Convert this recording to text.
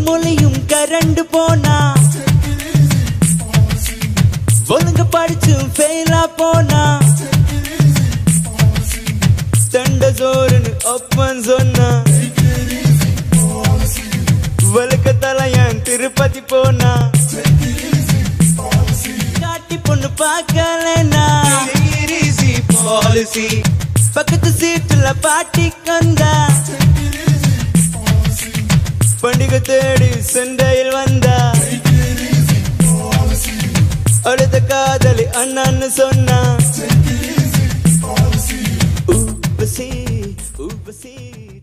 மொழியும் கரண்டு போனா ஒழுங்க படிச்சும் ஃபெயிலா போனா தண்ட சோறுன்னு ஒப்பன் சொன்னா வழுக்க தலையன் திருப்பதி போனா காட்டி பொண்ணு பார்க்கலனா பாலிசி பக்கத்து சீட்டுல பாட்டி கந்தா பண்டிகை தேடி சண்டையில் வந்தா அடுத்த காதலி அண்ணான்னு சொன்னா ஊபசி ஊபசி